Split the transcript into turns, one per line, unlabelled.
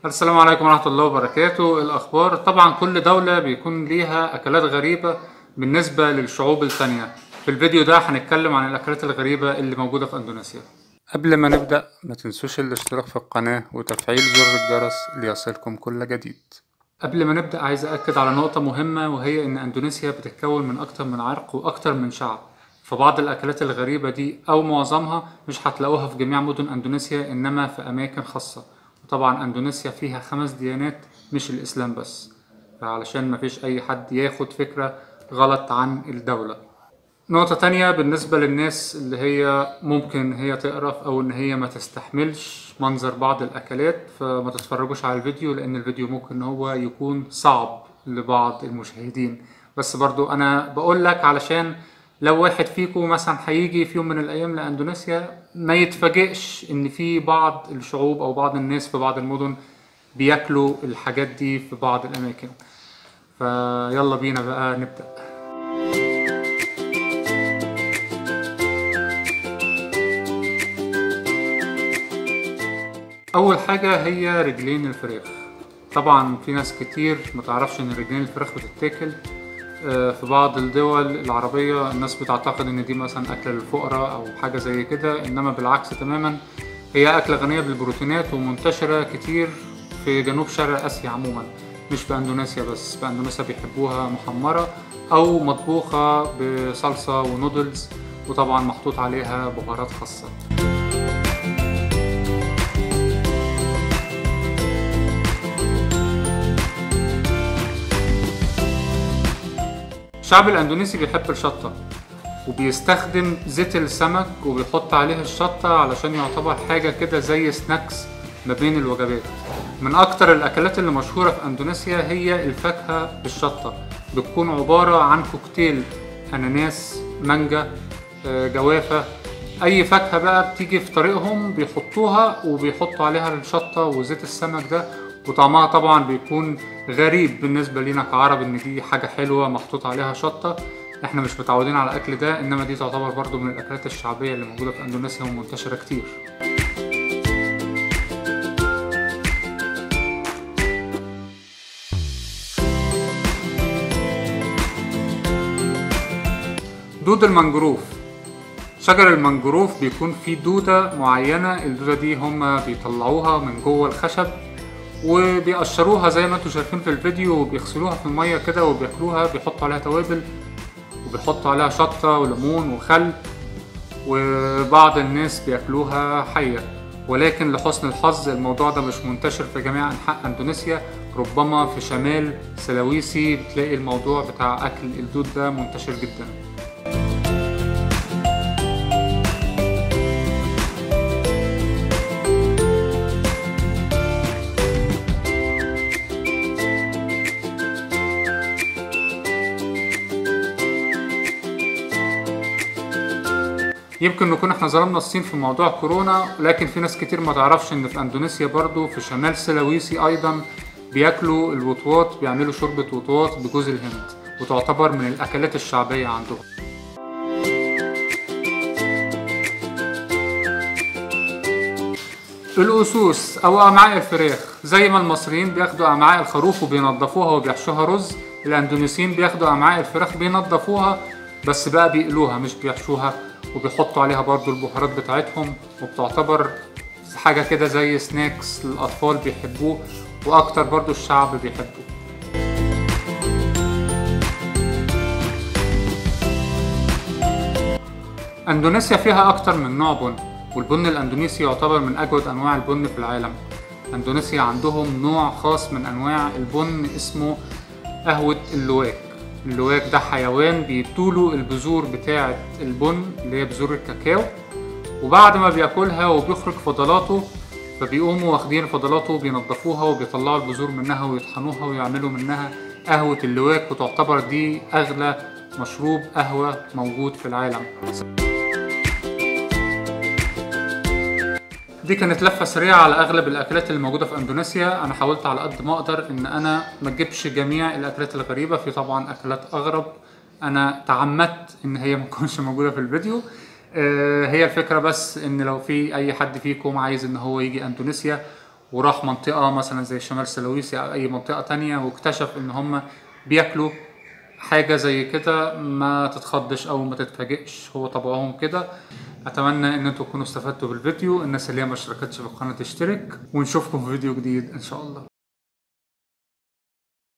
السلام عليكم ورحمة الله وبركاته الأخبار طبعا كل دولة بيكون ليها أكلات غريبة بالنسبة للشعوب التانية في الفيديو ده هنتكلم عن الأكلات الغريبة اللي موجودة في أندونيسيا قبل ما نبدأ ما تنسوش الاشتراك في القناة وتفعيل زر الجرس ليصلكم كل جديد قبل ما نبدأ عايز أكد على نقطة مهمة وهي إن أندونيسيا بتتكون من أكتر من عرق وأكتر من شعب فبعض الأكلات الغريبة دي أو معظمها مش هتلاقوها في جميع مدن أندونيسيا إنما في أماكن خاصة وطبعا أندونيسيا فيها خمس ديانات مش الإسلام بس فعلشان مفيش أي حد ياخد فكرة غلط عن الدولة نقطة تانية بالنسبة للناس اللي هي ممكن هي تقرف أو إن هي ما تستحملش منظر بعض الأكلات فما تتفرجوش على الفيديو لأن الفيديو ممكن هو يكون صعب لبعض المشاهدين بس برضو أنا بقول لك علشان لو واحد فيكم مثلا هيجي في يوم من الأيام لأندونيسيا ما يتفاجئش إن في بعض الشعوب أو بعض الناس في بعض المدن بياكلوا الحاجات دي في بعض الأماكن فيلا بينا بقى نبدأ اول حاجه هي رجلين الفراخ طبعا في ناس كتير ما تعرفش ان رجلين الفراخ بتتاكل آه، في بعض الدول العربيه الناس بتعتقد ان دي مثلا اكله للفقراء او حاجه زي كده انما بالعكس تماما هي اكله غنيه بالبروتينات ومنتشره كتير في جنوب شرق اسيا عموما مش في اندونيسيا بس في اندونيسيا بيحبوها محمره او مطبوخه بصلصه ونودلز وطبعا محطوط عليها بهارات خاصه الشعب الاندونيسي بيحب الشطة وبيستخدم زيت السمك وبيحط عليه الشطة علشان يعتبر حاجة كده زي سناكس ما بين الوجبات من اكتر الاكلات اللي مشهورة في اندونيسيا هي الفاكهة بالشطة بتكون عبارة عن كوكتيل اناناس مانجا آه، جوافة اي فاكهة بقى بتيجي في طريقهم بيحطوها وبيحطوا عليها الشطة وزيت السمك ده وطعمها طبعا بيكون غريب بالنسبة لينا كعرب ان دي حاجة حلوة محطوط عليها شطة احنا مش متعودين على الاكل ده انما دي تعتبر برضو من الاكلات الشعبية اللي موجودة في اندونيسيا ومنتشرة كتير دود المنجروف شجر المنجروف بيكون فيه دودة معينة الدودة دي هما بيطلعوها من جوه الخشب وبيقشروها زي ما انتم شايفين في الفيديو وبيغسلوها في المية كده وبياكلوها بيحطوا عليها توابل وبيحطوا عليها شطة وليمون وخل وبعض الناس بياكلوها حية ولكن لحسن الحظ الموضوع ده مش منتشر في جميع أنحاء أندونيسيا ربما في شمال سلاويسي بتلاقي الموضوع بتاع أكل الدود ده منتشر جدا يمكن نكون احنا ظلمنا الصين في موضوع كورونا لكن في ناس كتير ما تعرفش ان في اندونيسيا برضو في شمال سلاويسي ايضا بياكلوا الوطواط بيعملوا شوربة وطواط بجوز الهند وتعتبر من الاكلات الشعبية عندهم الأسوس أو أمعاء الفراخ زي ما المصريين بياخدوا أمعاء الخروف وبينضفوها وبيحشوها رز الأندونيسيين بياخدوا أمعاء الفراخ بينضفوها بس بقى بيقلوها مش بيحشوها وبيحطوا عليها برضو البهارات بتاعتهم وبتعتبر حاجة كده زي سناكس للأطفال بيحبوه وأكتر برضو الشعب بيحبوه أندونيسيا فيها أكتر من نوع بن والبن الأندونيسي يعتبر من أجود أنواع البن في العالم أندونيسيا عندهم نوع خاص من أنواع البن اسمه قهوة اللواك اللواك ده حيوان بيدوله البذور بتاعة البن اللي هي بذور الكاكاو وبعد ما بياكلها وبيخرج فضلاته فبيقوموا واخدين فضلاته بينضفوها وبيطلعوا البذور منها ويطحنوها ويعملوا منها قهوة اللواك وتعتبر دي أغلى مشروب قهوة موجود في العالم دي كانت لفة سريعة على أغلب الأكلات اللي موجودة في أندونيسيا أنا حاولت على قد ما أقدر إن أنا ما أجيبش جميع الأكلات الغريبة في طبعا أكلات أغرب أنا تعمدت إن هي ما تكونش موجودة في الفيديو آه، هي الفكرة بس إن لو في أي حد فيكم عايز إن هو يجي أندونيسيا وراح منطقة مثلا زي شمال سلويسي أو أي منطقة تانية واكتشف إن هم بياكلوا حاجة زي كده ما تتخضش أو ما تتفاجئش هو طبعهم كده أتمنى إن انتوا تكونوا استفدتوا بالفيديو الناس اللي هي ما اشتركتش في القناة تشترك ونشوفكم في فيديو جديد إن شاء الله